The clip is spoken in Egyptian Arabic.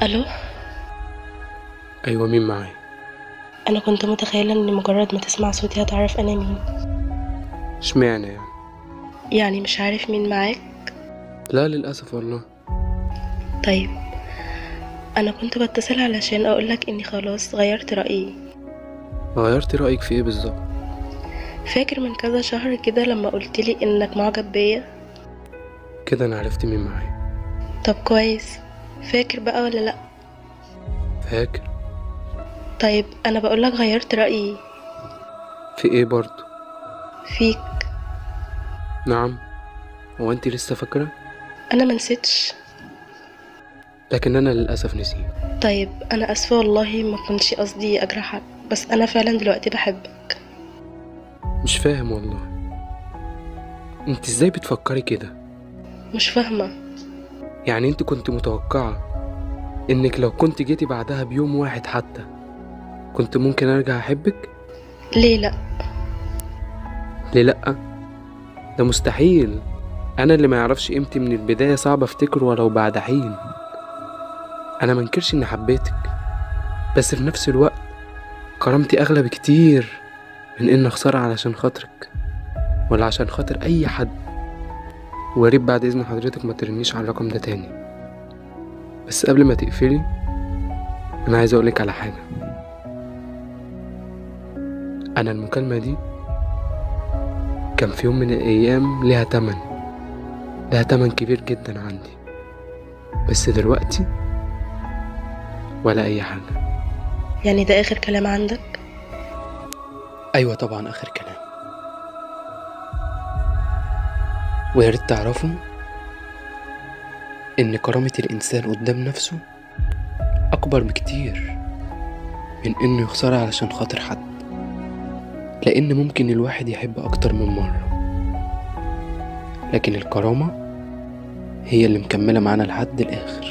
الو أيوة مين معايا انا كنت متخيله ان مجرد ما تسمع صوتي هتعرف انا مين اشمعنى يعني يعني مش عارف مين معاك لا للأسف والله طيب انا كنت بتصل علشان اقولك اني خلاص غيرت رايي غيرتي رأيك في ايه بالظبط فاكر من كذا شهر كده لما قلتلي انك معجب بيا كده أنا عرفت مين معايا طب كويس فاكر بقى ولا لا فاكر طيب انا بقولك غيرت رايي في ايه برضه فيك نعم هو انت لسه فاكرة انا منسيتش لكن أنا للأسف نسيت طيب انا اسفه والله ما كنتش قصدي اجرحك بس انا فعلا دلوقتي بحبك مش فاهم والله انت ازاي بتفكري كده مش فاهمه يعني انت كنت متوقعة انك لو كنت جيتي بعدها بيوم واحد حتى كنت ممكن ارجع احبك ليه لا ليه لأ ده مستحيل انا اللي ما يعرفش قيمتي من البداية صعب افتكره ولو بعد حين انا منكرش اني حبيتك بس في نفس الوقت كرامتي اغلى بكتير من ان اخسرها علشان خاطرك ولا عشان خاطر اي حد وياريت بعد اذن حضرتك ما ترنيش على الرقم ده تاني بس قبل ما تقفلي انا عايز اقولك على حاجة انا المكالمة دي كان في يوم من الايام ليها تمن لها تمن كبير جدا عندي بس دلوقتي ولا اي حاجة يعني ده اخر كلام عندك ايوه طبعا اخر كلام ويا ريت تعرفوا ان كرامة الانسان قدام نفسه اكبر بكتير من انه يخسرها علشان خاطر حد لان ممكن الواحد يحب اكتر من مرة لكن الكرامة هي اللي مكملة معانا لحد الاخر